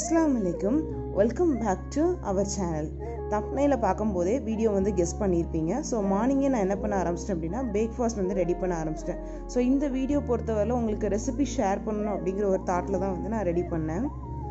அஸ்ஸலாமு அலைக்கும் welcome back to our channel தப்னையில் பார்க்கும்போதே வீடியோ வந்து கெஸ் பண்ணியிருப்பீங்க ஸோ மார்னிங்கே நான் என்ன பண்ண ஆரம்பிச்சிட்டேன் அப்படின்னா பிரேக்ஃபாஸ்ட் வந்து ரெடி பண்ண ஆரம்பிச்சிட்டேன் ஸோ இந்த வீடியோ பொறுத்தவரை உங்களுக்கு ரெசிபி ஷேர் பண்ணணும் அப்படிங்கிற ஒரு தாட்டில் தான் வந்து நான் ரெடி பண்ணேன்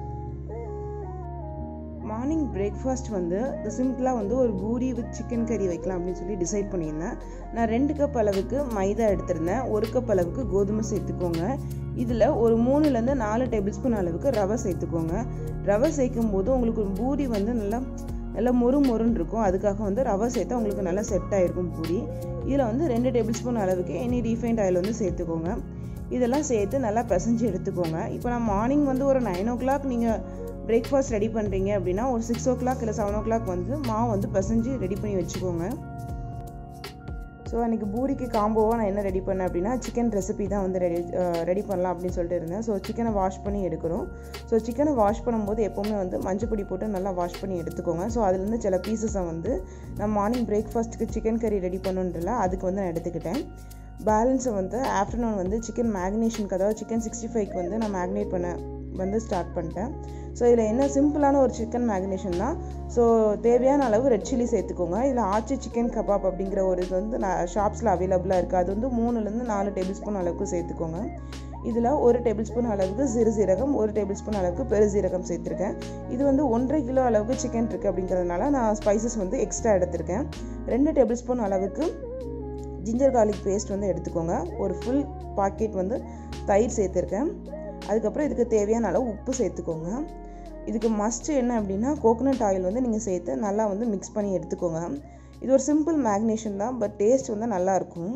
மார்னிங் பிரேக்ஃபாஸ்ட் வந்து சிம்பிளாக வந்து ஒரு பூரி வித் சிக்கன் கறி வைக்கலாம் அப்படின்னு சொல்லி டிசைட் பண்ணியிருந்தேன் நான் ரெண்டு கப் அளவுக்கு மைதா எடுத்திருந்தேன் ஒரு கப் அளவுக்கு கோதுமை சேர்த்துக்கோங்க இதில் ஒரு மூணுலேருந்து நாலு டேபிள் ஸ்பூன் அளவுக்கு ரவை சேர்த்துக்கோங்க ரவை சேர்க்கும் போது உங்களுக்கு பூரி வந்து நல்லா நல்லா மொறு மொறுன்னு இருக்கும் அதுக்காக வந்து ரவை சேர்த்தா உங்களுக்கு நல்லா செட் ஆகிருக்கும் பூரி இதில் வந்து ரெண்டு டேபிள் ஸ்பூன் அளவுக்கு எனி ரீஃபைண்ட் ஆயில் வந்து சேர்த்துக்கோங்க இதெல்லாம் சேர்த்து நல்லா பிசைஞ்சு எடுத்துக்கோங்க இப்போ நான் மார்னிங் வந்து ஒரு நைன் ஓ கிளாக் நீங்கள் பிரேக்ஃபாஸ்ட் ரெடி பண்ணுறீங்க அப்படின்னா ஒரு சிக்ஸ் ஓ கிளாக் இல்லை செவன் ஓ கிளாக் வந்து மாவு வந்து பிசைஞ்சு ரெடி பண்ணி வச்சுக்கோங்க ஸோ அன்றைக்கி பூரிக்கு காம்போவாக நான் என்ன ரெடி பண்ணேன் அப்படின்னா சிக்கன் ரெசிபி தான் வந்து ரெடி ரெடி பண்ணலாம் அப்படின்னு சொல்லிட்டு இருந்தேன் ஸோ சிக்கனை வாஷ் பண்ணி எடுக்கணும் ஸோ சிக்கனை வாஷ் பண்ணும்போது எப்போவுமே வந்து மஞ்சள் பொடி போட்டு நல்லா வாஷ் பண்ணி எடுத்துக்கோங்க ஸோ அதுலேருந்து சில பீசஸை வந்து நான் மார்னிங் பிரேக்ஃபாஸ்ட்டுக்கு சிக்கன் கறி ரெடி பண்ணுன்றல அதுக்கு வந்து நான் எடுத்துக்கிட்டேன் பேலன்ஸை வந்து ஆஃப்டர்நூன் வந்து சிக்கன் மேக்னேஷனுக்கு அதாவது சிக்கன் சிக்ஸ்டி ஃபைவ்க்கு வந்து நான் மேக்னேட் பண்ண வந்து ஸ்டார்ட் பண்ணிட்டேன் ஸோ இதில் என்ன சிம்பிளான ஒரு சிக்கன் மேக்னேஷன் தான் ஸோ தேவையான அளவு ரெட் சில்லி சேர்த்துக்கோங்க இதில் ஆச்சி சிக்கன் கபாப் அப்படிங்கிற ஒரு இது வந்து நான் ஷாப்ஸில் அவைலபிளாக இருக்குது அது வந்து மூணுலேருந்து நாலு டேபிள் ஸ்பூன் அளவுக்கு சேர்த்துக்கோங்க இதில் ஒரு டேபிள் ஸ்பூன் அளவுக்கு சிறு சீரகம் ஒரு டேபிள் ஸ்பூன் அளவுக்கு பெருசீரகம் சேர்த்துருக்கேன் இது வந்து ஒன்றரை கிலோ அளவுக்கு சிக்கன் இருக்குது அப்படிங்கிறதுனால நான் ஸ்பைசஸ் வந்து எக்ஸ்ட்ரா எடுத்திருக்கேன் ரெண்டு டேபிள் ஸ்பூன் அளவுக்கு ஜிஞ்சர் கார்லிக் பேஸ்ட் வந்து எடுத்துக்கோங்க ஒரு ஃபுல் பாக்கெட் வந்து தயிர் சேர்த்துருக்கேன் அதுக்கப்புறம் இதுக்கு தேவையான அளவு உப்பு சேர்த்துக்கோங்க இதுக்கு மஸ்ட்டு என்ன அப்படின்னா கோகோனட் ஆயில் வந்து நீங்கள் சேர்த்து நல்லா வந்து மிக்ஸ் பண்ணி எடுத்துக்கோங்க இது ஒரு சிம்பிள் மேக்னேஷன் தான் பட் டேஸ்ட் வந்து நல்லாயிருக்கும்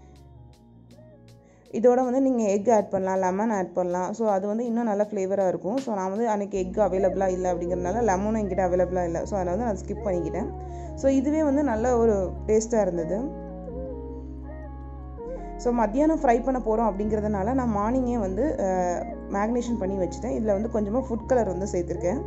இதோட வந்து நீங்கள் எக் ஆட் பண்ணலாம் லெமன் ஆட் பண்ணலாம் ஸோ அது வந்து இன்னும் நல்லா ஃப்ளேவராக இருக்கும் ஸோ நான் வந்து அன்றைக்கி எக் அவைலபிளாக இல்லை அப்படிங்கிறதுனால லெமனும் என்கிட்ட அவைலபிளாக இல்லை ஸோ அதை வந்து நான் ஸ்கிப் பண்ணிக்கிட்டேன் ஸோ இதுவே வந்து நல்ல ஒரு டேஸ்ட்டாக இருந்தது ஸோ மத்தியானம் ஃப்ரை பண்ண போகிறோம் அப்படிங்கிறதுனால நான் மார்னிங்கே வந்து மேக்னேஷன் பண்ணி வச்சுட்டேன் இதில் வந்து கொஞ்சமாக ஃபுட் கலர் வந்து சேர்த்துருக்கேன்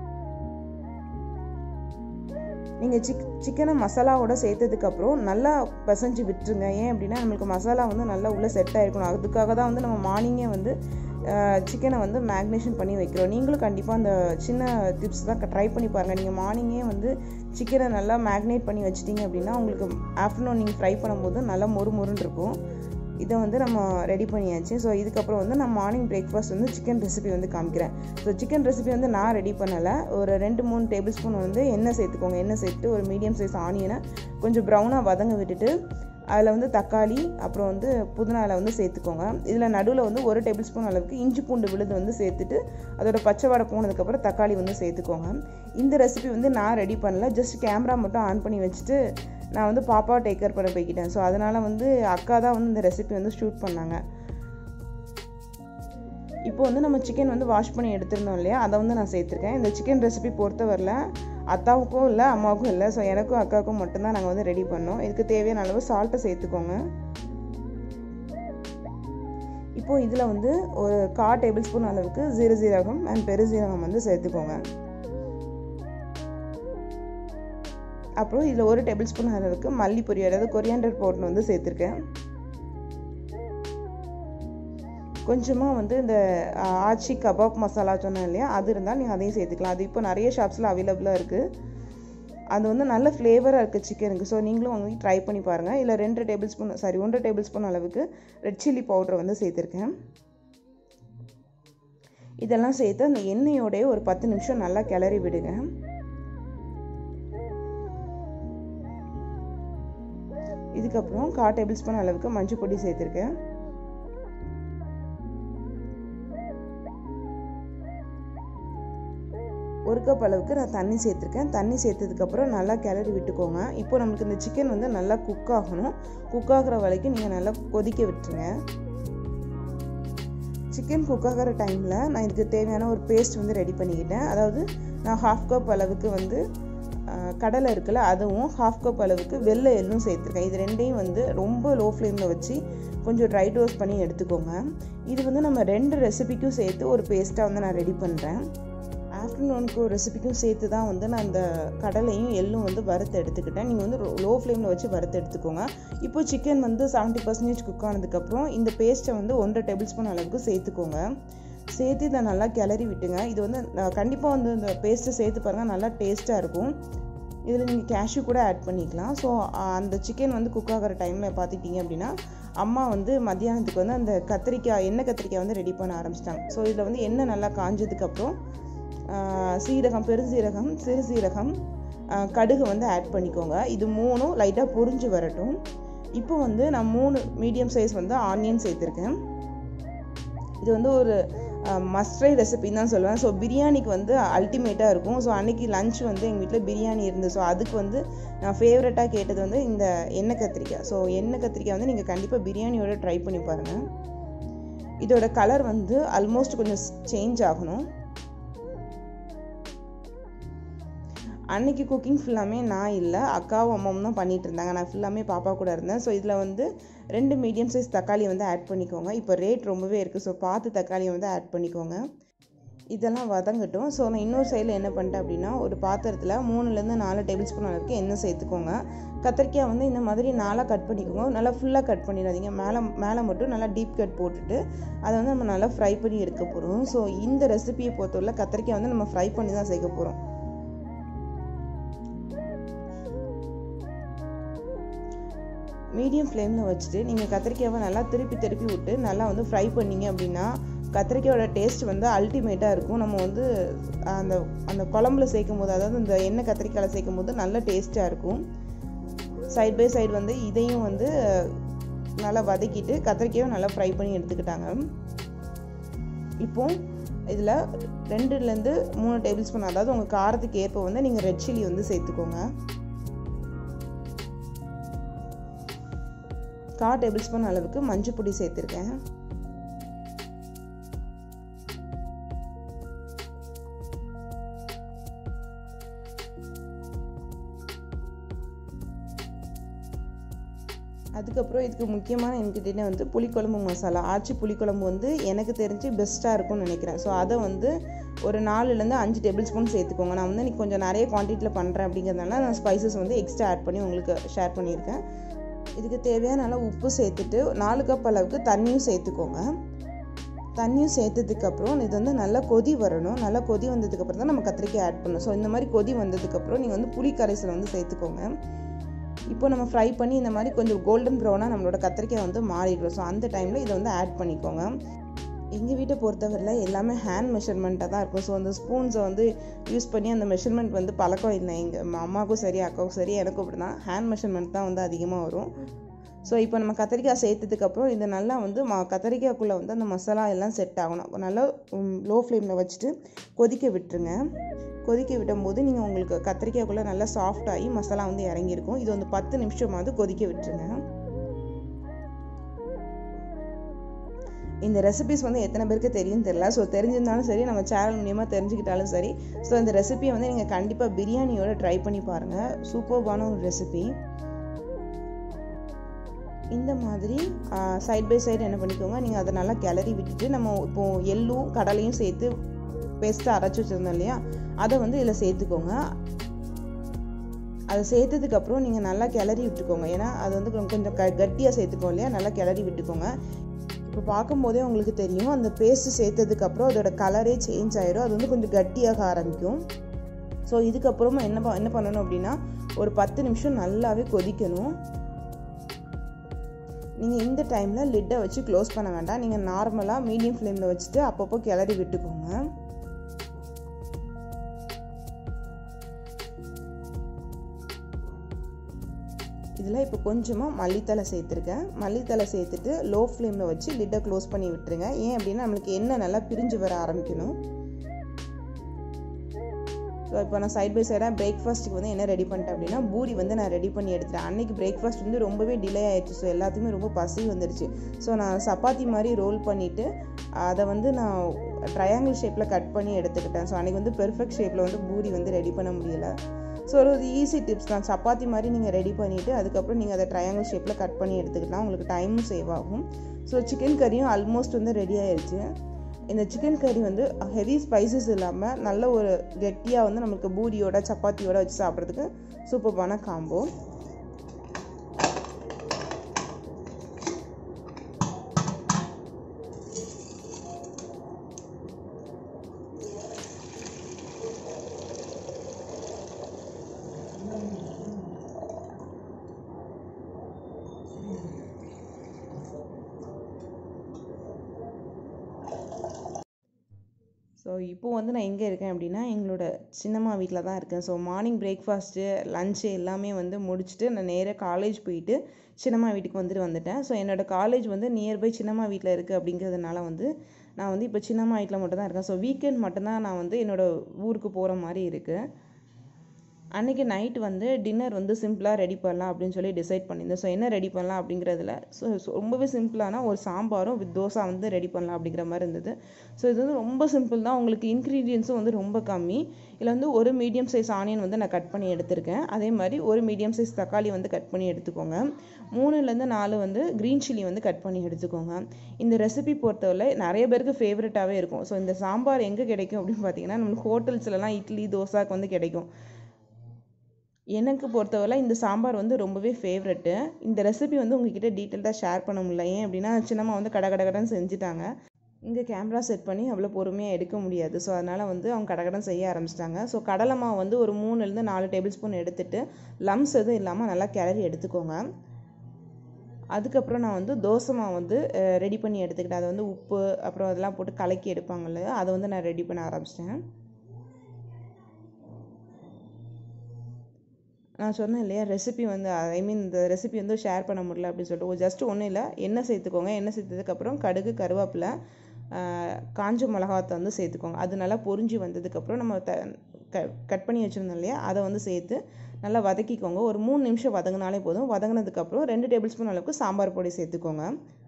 நீங்கள் சிக் சிக்கனை மசாலாவோட சேர்த்ததுக்கப்புறம் நல்லா பிசைஞ்சு விட்டுருங்க ஏன் அப்படின்னா நம்மளுக்கு மசாலா வந்து நல்லா உள்ளே செட் ஆகிருக்கணும் அதுக்காக தான் வந்து நம்ம மார்னிங்கே வந்து சிக்கனை வந்து மேக்னேஷன் பண்ணி வைக்கிறோம் நீங்களும் கண்டிப்பாக அந்த சின்ன டிப்ஸ் தான் ட்ரை பண்ணி பாருங்கள் நீங்கள் மார்னிங்கே வந்து சிக்கனை நல்லா மேக்னேட் பண்ணி வச்சிட்டிங்க அப்படின்னா உங்களுக்கு ஆஃப்டர்நூன் நீங்கள் ஃப்ரை பண்ணும்போது நல்லா மொறு மொறுன்னு இருக்கும் இதை வந்து நம்ம ரெடி பண்ணியாச்சு ஸோ இதுக்கப்புறம் வந்து நான் மார்னிங் பிரேக்ஃபாஸ்ட் வந்து சிக்கன் ரெசிபி வந்து காமிக்கிறேன் ஸோ சிக்கன் ரெசிபி வந்து நான் ரெடி பண்ணலை ஒரு ரெண்டு மூணு டேபிள் ஸ்பூன் வந்து எண்ணெய் சேர்த்துக்கோங்க எண்ணெய் சேர்த்து ஒரு மீடியம் சைஸ் ஆனியனை கொஞ்சம் ப்ரௌனாக வதங்க விட்டுட்டு அதில் வந்து தக்காளி அப்புறம் வந்து புதினாவில் வந்து சேர்த்துக்கோங்க இதில் நடுவில் வந்து ஒரு டேபிள் ஸ்பூன் அளவுக்கு இஞ்சி பூண்டு விழுது வந்து சேர்த்துட்டு அதோட பச்சை வடை போனதுக்கப்புறம் தக்காளி வந்து சேர்த்துக்கோங்க இந்த ரெசிபி வந்து நான் ரெடி பண்ணல ஜஸ்ட் கேமரா மட்டும் ஆன் பண்ணி வச்சுட்டு நான் வந்து பாப்பா டேக் கேர் பண்ண போய்கிட்டேன் ஸோ அதனால் வந்து அக்கா தான் வந்து இந்த ரெசிபி வந்து ஷூட் பண்ணாங்க இப்போ வந்து நம்ம சிக்கன் வந்து வாஷ் பண்ணி எடுத்திருந்தோம் இல்லையா அதை வந்து நான் சேர்த்துருக்கேன் இந்த சிக்கன் ரெசிபி பொறுத்தவரையில் அத்தாவுக்கும் இல்லை அம்மாவுக்கும் இல்லை ஸோ எனக்கும் அக்காவுக்கும் மட்டும்தான் நாங்கள் வந்து ரெடி பண்ணோம் இதுக்கு தேவையான அளவு சால்ட்டை சேர்த்துக்கோங்க இப்போது இதில் வந்து ஒரு கா டேபிள் ஸ்பூன் அளவுக்கு ஜீர ஜீரகம் அண்ட் பெருசீரகம் வந்து சேர்த்துக்கோங்க அப்புறம் இதில் ஒரு டேபிள் ஸ்பூன் அளவுக்கு மல்லிப்பொரி அதாவது கொரியாண்டர் பவுடர் வந்து சேர்த்துருக்கேன் கொஞ்சமாக வந்து இந்த ஆச்சி கபாப் மசாலா சொன்னேன் இல்லையா அது இருந்தால் நீங்கள் அதையும் சேர்த்துக்கலாம் அது இப்போ நிறைய ஷாப்ஸில் அவைலபிளாக இருக்குது அது வந்து நல்ல ஃப்ளேவராக இருக்குது சிக்கனுக்கு ஸோ நீங்களும் வந்து ட்ரை பண்ணி பாருங்கள் இல்லை ரெண்டு டேபிள் ஸ்பூன் சாரி ஒன்றரை டேபிள் ஸ்பூன் அளவுக்கு ரெட் சில்லி பவுடர் வந்து சேர்த்துருக்கேன் இதெல்லாம் சேர்த்து அந்த எண்ணெயோடைய ஒரு பத்து நிமிஷம் நல்லா கிளறி விடுங்க இதுக்கப்புறம் கா டேபிள் ஸ்பூன் அளவுக்கு மஞ்சள் பொடி சேர்த்துருக்கேன் ஒரு கப் அளவுக்கு நான் தண்ணி சேர்த்துருக்கேன் தண்ணி சேர்த்ததுக்கப்புறம் நல்லா கிளறி விட்டுக்கோங்க இப்போ நம்மளுக்கு இந்த சிக்கன் வந்து நல்லா குக் ஆகணும் குக் ஆகிற வரைக்கும் நீங்கள் நல்லா கொதிக்க விட்டுருங்க சிக்கன் குக் ஆகிற டைமில் நான் இதுக்கு தேவையான ஒரு பேஸ்ட் வந்து ரெடி பண்ணிக்கிட்டேன் அதாவது நான் ஹாஃப் கப் அளவுக்கு வந்து கடலை இருக்குல்ல அதுவும் ஹாஃப் கப் அளவுக்கு வெள்ளை எள்ளும் சேர்த்துருக்கேன் இது ரெண்டையும் வந்து ரொம்ப லோ ஃப்ளேமில் வச்சு கொஞ்சம் ட்ரை டோஸ்ட் பண்ணி எடுத்துக்கோங்க இது வந்து நம்ம ரெண்டு ரெசிபிக்கும் சேர்த்து ஒரு பேஸ்ட்டாக வந்து நான் ரெடி பண்ணுறேன் ஆஃப்டர்நூனுக்கு ஒரு ரெசிபிக்கும் சேர்த்து தான் வந்து நான் இந்த கடலையும் எள்ளும் வந்து வறுத்து எடுத்துக்கிட்டேன் நீங்கள் வந்து லோ ஃப்ளேமில் வச்சு வறுத்து எடுத்துக்கோங்க இப்போ சிக்கன் வந்து செவன்ட்டி பர்சன்டேஜ் குக் ஆனதுக்கப்புறம் இந்த பேஸ்ட்டை வந்து ஒன்றரை டேபிள் ஸ்பூன் அளவுக்கு சேர்த்துக்கோங்க சேர்த்து இதை நல்லா கிளறி விட்டுங்க இது வந்து கண்டிப்பாக வந்து இந்த பேஸ்ட்டை சேர்த்து பாருங்கள் நல்லா டேஸ்ட்டாக இருக்கும் இதில் நீங்கள் கேஷ்யூ கூட ஆட் பண்ணிக்கலாம் ஸோ அந்த சிக்கன் வந்து குக் ஆகிற டைமில் பார்த்துக்கிட்டிங்க அப்படின்னா அம்மா வந்து மத்தியானத்துக்கு வந்து அந்த கத்திரிக்காய் எண்ணெய் கத்திரிக்காய் வந்து ரெடி பண்ண ஆரம்பிச்சிட்டாங்க ஸோ இதில் வந்து எண்ணெய் நல்லா காஞ்சதுக்கப்புறம் சீரகம் பெருசீரகம் சிறு சீரகம் கடுகு வந்து ஆட் பண்ணிக்கோங்க இது மூணும் லைட்டாக புரிஞ்சு வரட்டும் இப்போ வந்து நான் மூணு மீடியம் சைஸ் வந்து ஆனியன் சேர்த்துருக்கேன் இது வந்து ஒரு மஸ்ட்ரை ரெசிபின்னு தான் சொல்லுவேன் ஸோ பிரியாணிக்கு வந்து அல்டிமேட்டாக இருக்கும் ஸோ அன்றைக்கி லஞ்ச் வந்து எங்கள் வீட்டில் பிரியாணி இருந்து ஸோ அதுக்கு வந்து நான் ஃபேவரட்டாக கேட்டது வந்து இந்த எண்ணெய் கத்திரிக்காய் ஸோ எண்ணெய் கத்திரிக்காய் வந்து நீங்கள் கண்டிப்பாக பிரியாணியோட ட்ரை பண்ணி பாருங்கள் இதோட கலர் வந்து ஆல்மோஸ்ட் கொஞ்சம் சேஞ்ச் ஆகணும் அன்னைக்கு குக்கிங் ஃபுல்லாமே நான் இல்லை அக்காவும் அம்மாவும் தான் பண்ணிகிட்டு இருந்தாங்க நான் ஃபுல்லாமே பாப்பா கூட இருந்தேன் ஸோ இதில் வந்து ரெண்டு மீடியம் சைஸ் தக்காளி வந்து ஆட் பண்ணிக்கோங்க இப்போ ரேட் ரொம்பவே இருக்குது ஸோ பார்த்து தக்காளியை வந்து ஆட் பண்ணிக்கோங்க இதெல்லாம் வதங்கட்டும் ஸோ நான் இன்னொரு சைடில் என்ன பண்ணிட்டேன் அப்படின்னா ஒரு பாத்திரத்தில் மூணுலேருந்து நாலு டேபிள் ஸ்பூன் அளவுக்கு எண்ணெய் சேர்த்துக்கோங்க கத்திரிக்காய் வந்து இந்த மாதிரி நாளாக கட் பண்ணிக்கோங்க நல்லா ஃபுல்லாக கட் பண்ணிடாதீங்க மேலே மேலே மட்டும் நல்லா டீப் கட் போட்டுட்டு அதை வந்து நம்ம நல்லா ஃப்ரை பண்ணி எடுக்க போகிறோம் ஸோ இந்த ரெசிபியை பொறுத்தவரை கத்திரிக்காய் வந்து நம்ம ஃப்ரை பண்ணி தான் சேர்க்க போகிறோம் மீடியம் ஃப்ளேமில் வச்சுட்டு நீங்கள் கத்திரிக்காவை நல்லா திருப்பி திருப்பி விட்டு நல்லா வந்து ஃப்ரை பண்ணிங்க அப்படின்னா கத்திரிக்காயோட டேஸ்ட் வந்து அல்டிமேட்டாக இருக்கும் நம்ம வந்து அந்த அந்த குழம்புல சேர்க்கும் போது அதாவது இந்த எண்ணெய் கத்திரிக்காயில் சேர்க்கும் போது நல்ல டேஸ்ட்டாக இருக்கும் சைட் பை சைடு வந்து இதையும் வந்து நல்லா வதக்கிட்டு கத்திரிக்காயும் நல்லா ஃப்ரை பண்ணி எடுத்துக்கிட்டாங்க இப்போ இதில் ரெண்டுலேருந்து மூணு டேபிள் ஸ்பூன் அதாவது உங்கள் காரத்துக்கு ஏற்ப வந்து நீங்கள் ரெட் சில்லி வந்து சேர்த்துக்கோங்க கால் டேபிள் ஸ்பூன் அளவுக்கு மஞ்சள் பொடி சேர்த்துருக்கேன் அதுக்கப்புறம் இதுக்கு முக்கியமான இன்க்ரீடியன்ட் வந்து புளிக்குழம்பு மசாலா ஆச்சி புளிக்குழம்பு வந்து எனக்கு தெரிஞ்சு பெஸ்ட்டாக இருக்கும்னு நினைக்கிறேன் ஸோ அதை வந்து ஒரு நாலுலேருந்து அஞ்சு டேபிள் ஸ்பூன் சேர்த்துக்கோங்க நான் வந்து இன்றைக்கி கொஞ்சம் நிறைய குவான்டிட்டியில் பண்ணுறேன் அப்படிங்கிறதுனால நான் ஸ்பைசஸ் வந்து எக்ஸ்ட்ரா ஆட் பண்ணி உங்களுக்கு ஷேர் பண்ணியிருக்கேன் இதுக்கு தேவையான நல்லா உப்பு சேர்த்துட்டு நாலு கப் அளவுக்கு தண்ணியும் சேர்த்துக்கோங்க தண்ணியும் சேர்த்ததுக்கப்புறம் இது வந்து நல்லா கொதி வரணும் நல்லா கொதி வந்ததுக்கப்புறம் தான் நம்ம கத்திரிக்காய் ஆட் பண்ணணும் ஸோ இந்த மாதிரி கொதி வந்ததுக்கப்புறம் நீங்கள் வந்து புளி கரைசல் வந்து சேர்த்துக்கோங்க இப்போ நம்ம ஃப்ரை பண்ணி இந்த மாதிரி கொஞ்சம் கோல்டன் ப்ரௌனாக நம்மளோட கத்திரிக்காய் வந்து மாறிடும் ஸோ அந்த டைமில் இதை வந்து ஆட் பண்ணிக்கோங்க எங்கள் வீட்டை பொறுத்தவரையில் எல்லாமே ஹேண்ட் மெஷர்மெண்ட்டாக தான் இருக்கும் ஸோ அந்த ஸ்பூன்ஸை வந்து யூஸ் பண்ணி அந்த மெஷர்மெண்ட் வந்து பழக்கம் இல்லை எங்கள் அம்மாவுக்கும் சரி அக்காவுக்கும் சரி எனக்கும் அப்படி தான் ஹேண்ட் மெஷர்மெண்ட் தான் வந்து அதிகமாக வரும் ஸோ இப்போ நம்ம கத்திரிக்காய் சேர்த்ததுக்கப்புறம் இது நல்லா வந்து மா கத்திரிக்காய்க்குள்ளே வந்து அந்த மசாலா எல்லாம் செட் ஆகணும் நல்லா லோ ஃப்ளேமில் வச்சுட்டு கொதிக்க விட்டுருங்க கொதிக்க விடும்போது நீங்கள் உங்களுக்கு கத்திரிக்காய்க்குள்ளே நல்லா சாஃப்ட் ஆகி மசாலா வந்து இறங்கியிருக்கும் இது வந்து பத்து நிமிஷமாவது கொதிக்க விட்டுருங்க இந்த ரெசிபிஸ் வந்து எத்தனை பேருக்கு தெரியும் தெரியல ஸோ தெரிஞ்சிருந்தாலும் சரி நம்ம சேனல் மூலியமாக தெரிஞ்சுக்கிட்டாலும் சரி ஸோ இந்த ரெசிபியை வந்து நீங்கள் கண்டிப்பாக பிரியாணியோட ட்ரை பண்ணி பாருங்கள் சூப்பர்பான ஒரு ரெசிபி இந்த மாதிரி சைட் பை சைடு என்ன பண்ணிக்கோங்க நீங்கள் அதை நல்லா கிளறி விட்டுட்டு நம்ம இப்போது எள்ளும் கடலையும் சேர்த்து பேஸ்ட்டாக அரைச்சி வச்சுருந்தோம் இல்லையா அதை வந்து இதில் சேர்த்துக்கோங்க அதை சேர்த்ததுக்கப்புறம் நீங்கள் நல்லா கிளறி விட்டுக்கோங்க ஏன்னா அது வந்து கொஞ்சம் க கட்டியாக சேர்த்துக்கோங்க இல்லையா நல்லா கிளறி விட்டுக்கோங்க இப்போ பார்க்கும்போதே உங்களுக்கு தெரியும் அந்த பேஸ்ட்டு சேர்த்ததுக்கப்புறம் அதோட கலரே சேஞ்ச் ஆயிரும் அது வந்து கொஞ்சம் கட்டியாக ஆரம்பிக்கும் ஸோ இதுக்கப்புறமா என்ன என்ன பண்ணணும் அப்படின்னா ஒரு பத்து நிமிஷம் நல்லாவே கொதிக்கணும் நீங்கள் இந்த டைமில் லிட்டை வச்சு க்ளோஸ் பண்ண வேண்டாம் நீங்கள் நார்மலாக மீடியம் ஃப்ளேமில் வச்சுட்டு அப்பப்போ கிளறி விட்டுக்கோங்க இதில் இப்போ கொஞ்சமாக மல்லித்தலை சேர்த்துருக்கேன் மல்லித்தலை சேர்த்துட்டு லோ ஃப்ளேமில் வச்சு லிட்டை க்ளோஸ் பண்ணி விட்டுருங்க ஏன் அப்படின்னா நம்மளுக்கு எண்ணெய் நல்லா பிரிஞ்சு வர ஆரம்பிக்கணும் ஸோ இப்போ நான் சைட் பை சைடாக பிரேக்ஃபாஸ்ட்டுக்கு வந்து என்ன ரெடி பண்ணிட்டேன் அப்படின்னா பூரி வந்து நான் ரெடி பண்ணி எடுத்துட்டேன் அன்றைக்கி பிரேக்ஃபாஸ்ட் வந்து ரொம்பவே டிலே ஆயிடுச்சு ஸோ எல்லாத்துக்குமே ரொம்ப பசி வந்துடுச்சு ஸோ நான் சப்பாத்தி மாதிரி ரோல் பண்ணிவிட்டு அதை வந்து நான் ட்ரையாங்கிள் ஷேப்பில் கட் பண்ணி எடுத்துக்கிட்டேன் ஸோ அன்றைக்கி வந்து பெர்ஃபெக்ட் ஷேப்பில் வந்து பூரி வந்து ரெடி பண்ண முடியல ஸோ ஒரு ஈஸி டிப்ஸ் தான் சப்பாத்தி மாதிரி நீங்கள் ரெடி பண்ணிவிட்டு அதுக்கப்புறம் நீங்கள் அதை ட்ரையாங்கிள் ஷேப்பில் கட் பண்ணி எடுத்துக்கலாம் உங்களுக்கு டைமும் சேவ் ஆகும் ஸோ சிக்கன் கறியும் ஆல்மோஸ்ட் வந்து ரெடி ஆயிடுச்சு இந்த சிக்கன் கறி வந்து ஹெவி ஸ்பைசஸ் இல்லாமல் நல்ல ஒரு கெட்டியாக வந்து நமக்கு பூரியோட சப்பாத்தியோட வச்சு சாப்பிட்றதுக்கு சூப்பர்பான காம்போ ஸோ இப்போது வந்து நான் எங்கே இருக்கேன் அப்படின்னா எங்களோட சின்னம்மா வீட்டில் தான் இருக்கேன் ஸோ மார்னிங் பிரேக்ஃபாஸ்ட்டு லஞ்சு எல்லாமே வந்து முடிச்சுட்டு நான் நேராக காலேஜ் போயிட்டு சின்னம்மா வீட்டுக்கு வந்துட்டு வந்துட்டேன் ஸோ என்னோடய காலேஜ் வந்து நியர்பை சின்னம்மா வீட்டில் இருக்குது அப்படிங்கிறதுனால வந்து நான் வந்து இப்போ சின்னம்மா வீட்டில் மட்டும் தான் இருக்கேன் ஸோ வீக்கெண்ட் மட்டும்தான் நான் வந்து என்னோடய ஊருக்கு போகிற மாதிரி இருக்குது அன்றைக்கி நைட் வந்து டின்னர் வந்து சிம்பிளாக ரெடி பண்ணலாம் அப்படின்னு சொல்லி டிசைட் பண்ணியிருந்தேன் ஸோ என்ன ரெடி பண்ணலாம் அப்படிங்கிறதுல ஸோ ரொம்பவே சிம்பிளான ஒரு சாம்பாரும் வித் தோசை வந்து ரெடி பண்ணலாம் அப்படிங்கிற மாதிரி இருந்தது ஸோ இது வந்து ரொம்ப சிம்பிள் தான் உங்களுக்கு இன்க்ரீடியன்ஸும் வந்து ரொம்ப கம்மி இதில் வந்து ஒரு மீடியம் சைஸ் ஆனியன் வந்து நான் கட் பண்ணி எடுத்திருக்கேன் அதே மாதிரி ஒரு மீடியம் சைஸ் தக்காளி வந்து கட் பண்ணி எடுத்துக்கோங்க மூணுலேருந்து நாலு வந்து க்ரீன் சில்லி வந்து கட் பண்ணி எடுத்துக்கோங்க இந்த ரெசிபி பொறுத்தவரை நிறைய பேருக்கு ஃபேவரட்டாகவே இருக்கும் ஸோ இந்த சாம்பார் எங்கே கிடைக்கும் அப்படின்னு பார்த்தீங்கன்னா நம்மளுக்கு ஹோட்டல்ஸ்லலாம் இட்லி தோசாக்கு வந்து கிடைக்கும் எனக்கு பொறுத்தவரை இந்த சாம்பார் வந்து ரொம்பவே ஃபேவரெட்டு இந்த ரெசிபி வந்து உங்ககிட்ட டீட்டெயில்டாக ஷேர் பண்ண முடியல ஏன் அப்படின்னா சின்னம்மா வந்து கட கட கடன்னு செஞ்சுட்டாங்க இங்கே கேமரா செட் பண்ணி அவ்வளோ பொறுமையாக எடுக்க முடியாது ஸோ அதனால் வந்து அவங்க கடகடன் செய்ய ஆரம்பிச்சிட்டாங்க ஸோ கடலை மாவு வந்து ஒரு மூணுலேருந்து நாலு டேபிள் ஸ்பூன் எடுத்துட்டு லம்ஸ் எதுவும் இல்லாமல் நல்லா கிளறி எடுத்துக்கோங்க அதுக்கப்புறம் நான் வந்து தோசை மாவு வந்து ரெடி பண்ணி எடுத்துக்கிட்டேன் அதை வந்து உப்பு அப்புறம் அதெல்லாம் போட்டு கலக்கி எடுப்பாங்கள்ல அதை வந்து நான் ரெடி பண்ண ஆரம்பிச்சிட்டேன் நான் சொன்னேன் இல்லையா ரெசிபி வந்து ஐ மீன் இந்த ரெசிபி வந்து ஷேர் பண்ண முடியல அப்படின்னு சொல்லிட்டு ஜஸ்ட் ஒன்றும் இல்லை எண்ணெய் சேர்த்துக்கோங்க எண்ணெய் சேர்த்ததுக்கப்புறம் கடுகு கருவேப்பிலை காஞ்ச மிளகாத்தை வந்து சேர்த்துக்கோங்க அது நல்லா பொரிஞ்சு வந்ததுக்கப்புறம் நம்ம த க கட் பண்ணி வச்சுருந்தோம் இல்லையா அதை வந்து சேர்த்து நல்லா வதக்கிக்கோங்க ஒரு மூணு நிமிஷம் வதங்கினாலே போதும் வதங்கினதுக்கப்புறம் ரெண்டு டேபிள் ஸ்பூன் அளவுக்கு சாம்பார் பொடி சேர்த்துக்கோங்க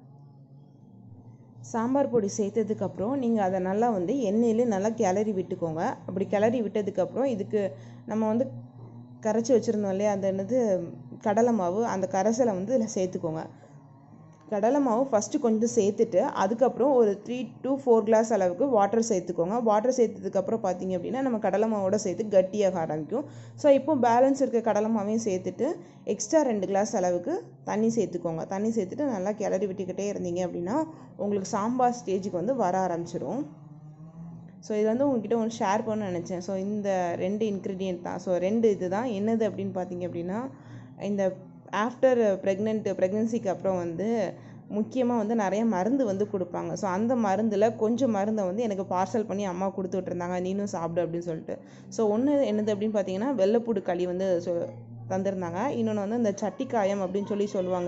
சாம்பார் பொடி சேர்த்ததுக்கப்புறம் நீங்கள் அதை நல்லா வந்து எண்ணெயிலே நல்லா கிளறி விட்டுக்கோங்க அப்படி கிளறி விட்டதுக்கப்புறம் இதுக்கு நம்ம வந்து கரைச்சி வச்சுருந்தோம் இல்லையா அந்த என்னது கடலை மாவு அந்த கரைசலை வந்து இதில் சேர்த்துக்கோங்க கடலை மாவு ஃபஸ்ட்டு கொஞ்சம் சேர்த்துட்டு அதுக்கப்புறம் ஒரு த்ரீ டு ஃபோர் கிளாஸ் அளவுக்கு வாட்டர் சேர்த்துக்கோங்க வாட்டர் சேர்த்ததுக்கப்புறம் பார்த்தீங்க அப்படின்னா நம்ம கடலை மாவோட சேர்த்து கட்டியாக ஆரம்பிக்கும் ஸோ இப்போ பேலன்ஸ் இருக்க கடலை மாவையும் சேர்த்துட்டு எக்ஸ்ட்ரா ரெண்டு கிளாஸ் அளவுக்கு தண்ணி சேர்த்துக்கோங்க தண்ணி சேர்த்துட்டு நல்லா கிளறி விட்டுக்கிட்டே இருந்தீங்க அப்படின்னா உங்களுக்கு சாம்பார் ஸ்டேஜுக்கு வந்து வர ஆரம்பிச்சிடும் ஸோ இது வந்து உங்ககிட்ட ஒன்று ஷேர் பண்ண நினச்சேன் ஸோ இந்த ரெண்டு இன்க்ரீடியன்ட் தான் ஸோ ரெண்டு இது தான் என்னது அப்படின்னு பார்த்தீங்க அப்படின்னா இந்த ஆஃப்டர் ப்ரெக்னென்ட் ப்ரெக்னென்சிக்கு அப்புறம் வந்து முக்கியமாக வந்து நிறைய மருந்து வந்து கொடுப்பாங்க ஸோ அந்த மருந்தில் கொஞ்சம் மருந்தை வந்து எனக்கு பார்சல் பண்ணி அம்மா கொடுத்து விட்ருந்தாங்க நீனும் சாப்பிடு அப்படின்னு சொல்லிட்டு ஸோ ஒன்று என்னது அப்படின்னு பார்த்தீங்கன்னா வெள்ளைப்பூடு களி வந்து சொ தந்திருந்தாங்க இன்னொன்று வந்து இந்த சட்டிக்காயம் அப்படின்னு சொல்லி சொல்லுவாங்க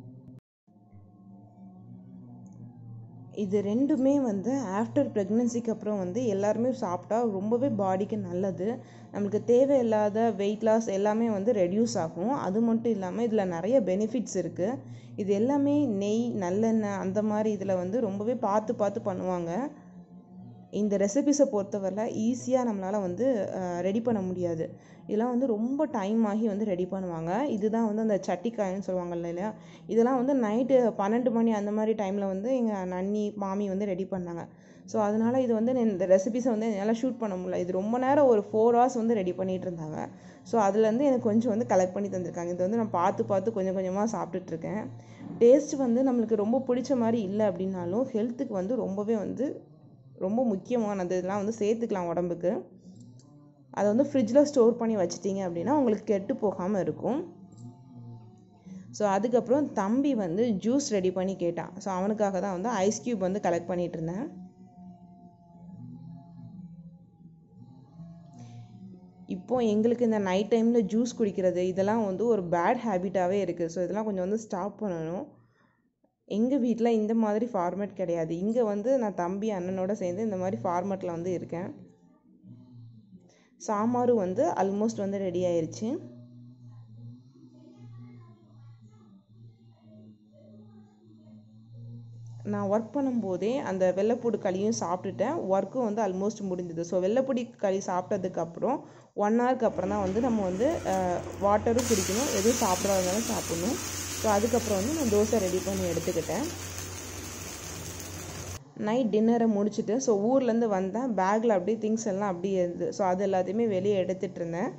இது ரெண்டுமே வந்து ஆஃப்டர் ப்ரெக்னென்சிக்கு அப்புறம் வந்து எல்லாருமே சாப்பிட்டா ரொம்பவே பாடிக்கு நல்லது நம்மளுக்கு தேவையில்லாத வெயிட் லாஸ் எல்லாமே வந்து ரெடியூஸ் ஆகும் அது மட்டும் இல்லாமல் இதில் நிறைய பெனிஃபிட்ஸ் இருக்குது இது எல்லாமே நெய் நல்லெண்ணெய் அந்த மாதிரி இதில் வந்து ரொம்பவே பார்த்து பார்த்து பண்ணுவாங்க இந்த ரெசிபிஸை பொறுத்தவரை ஈஸியாக நம்மளால் வந்து ரெடி பண்ண முடியாது இதெல்லாம் வந்து ரொம்ப டைம் ஆகி வந்து ரெடி பண்ணுவாங்க இதுதான் வந்து அந்த சட்டிக்காயன்னு சொல்லுவாங்கல்ல இல்லையா இதெல்லாம் வந்து நைட்டு பன்னெண்டு மணி அந்த மாதிரி டைமில் வந்து எங்கள் நன்னி மாமி வந்து ரெடி பண்ணாங்க ஸோ அதனால் இது வந்து இந்த ரெசிபிஸை வந்து என்னால் ஷூட் பண்ண முடியல இது ரொம்ப நேரம் ஒரு ஃபோர் ஹவர்ஸ் வந்து ரெடி பண்ணிகிட்டு இருந்தாங்க ஸோ அதுலேருந்து எனக்கு கொஞ்சம் வந்து கலெக்ட் பண்ணி தந்திருக்காங்க இது வந்து நான் பார்த்து பார்த்து கொஞ்சம் கொஞ்சமாக சாப்பிட்டுட்ருக்கேன் டேஸ்ட் வந்து நம்மளுக்கு ரொம்ப பிடிச்ச மாதிரி இல்லை அப்படின்னாலும் ஹெல்த்துக்கு வந்து ரொம்பவே வந்து ரொம்ப முக்கியமானது இதெல்லாம் வந்து சேர்த்துக்கலாம் உடம்புக்கு அதை வந்து ஃப்ரிட்ஜில் ஸ்டோர் பண்ணி வச்சிட்டிங்க அப்படின்னா உங்களுக்கு கெட்டு போகாமல் இருக்கும் ஸோ அதுக்கப்புறம் தம்பி வந்து ஜூஸ் ரெடி பண்ணி கேட்டான் ஸோ அவனுக்காக தான் வந்து ஐஸ் க்யூப் வந்து கலெக்ட் பண்ணிகிட்டு இருந்தேன் இப்போ எங்களுக்கு இந்த நைட் டைமில் ஜூஸ் குடிக்கிறது இதெல்லாம் வந்து ஒரு பேட் ஹேபிட்டாகவே இருக்குது ஸோ இதெல்லாம் கொஞ்சம் வந்து ஸ்டாப் பண்ணணும் எங்கள் வீட்டில் இந்த மாதிரி ஃபார்மேட் கிடையாது இங்கே வந்து நான் தம்பி அண்ணனோட சேர்ந்து இந்த மாதிரி ஃபார்மேட்டில் வந்து இருக்கேன் சாம்பாரும் வந்து ஆல்மோஸ்ட் வந்து ரெடி ஆயிடுச்சு நான் ஒர்க் பண்ணும்போதே அந்த வெள்ளைப்பூடு களியும் சாப்பிட்டுட்டேன் ஒர்க்கும் வந்து ஆல்மோஸ்ட் முடிஞ்சது ஸோ வெள்ளைப்பொடி களி சாப்பிட்டதுக்கப்புறம் ஒன் ஹவருக்கு அப்புறம் தான் வந்து நம்ம வந்து வாட்டரும் குடிக்கணும் எதுவும் சாப்பிடாதனாலும் சாப்பிடணும் ஸோ அதுக்கப்புறம் வந்து நான் தோசை ரெடி பண்ணி எடுத்துக்கிட்டேன் நைட் டின்னரை முடிச்சுட்டு ஸோ ஊர்லேருந்து வந்தேன் பேக்கில் அப்படியே திங்ஸ் எல்லாம் அப்படியே இருந்தது ஸோ அது எல்லாத்தையுமே வெளியே எடுத்துகிட்டு இருந்தேன்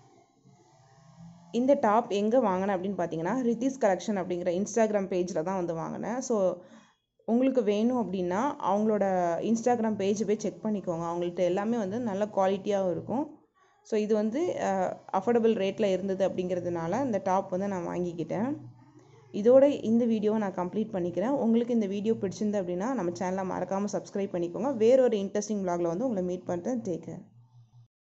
இந்த டாப் எங்கே வாங்கினேன் அப்படின்னு பார்த்தீங்கன்னா ரித்திஸ் கலெக்ஷன் அப்படிங்கிற இன்ஸ்டாகிராம் பேஜில் தான் வந்து வாங்கினேன் ஸோ உங்களுக்கு வேணும் அப்படின்னா அவங்களோட இன்ஸ்டாகிராம் பேஜ் போய் செக் பண்ணிக்கோங்க அவங்கள்ட்ட எல்லாமே வந்து நல்ல குவாலிட்டியாகவும் இருக்கும் ஸோ இது வந்து அஃபோர்டபுள் ரேட்டில் இருந்தது அப்படிங்கிறதுனால இந்த டாப் வந்து நான் வாங்கிக்கிட்டேன் இதோட இந்த வீடியோவை நான் கம்ப்ளீட் பண்ணிக்கிறேன் உங்களுக்கு இந்த வீடியோ பிடிச்சிருந்து அப்படின்னா நம்ம சேனலை மறக்காமல் சப்ஸ்கிரைப் பண்ணிக்கோங்க வேறொரு இன்ட்ரெஸ்டிங் vlogல வந்து உங்களை மீட் பண்ணுறேன் டேக் கேர்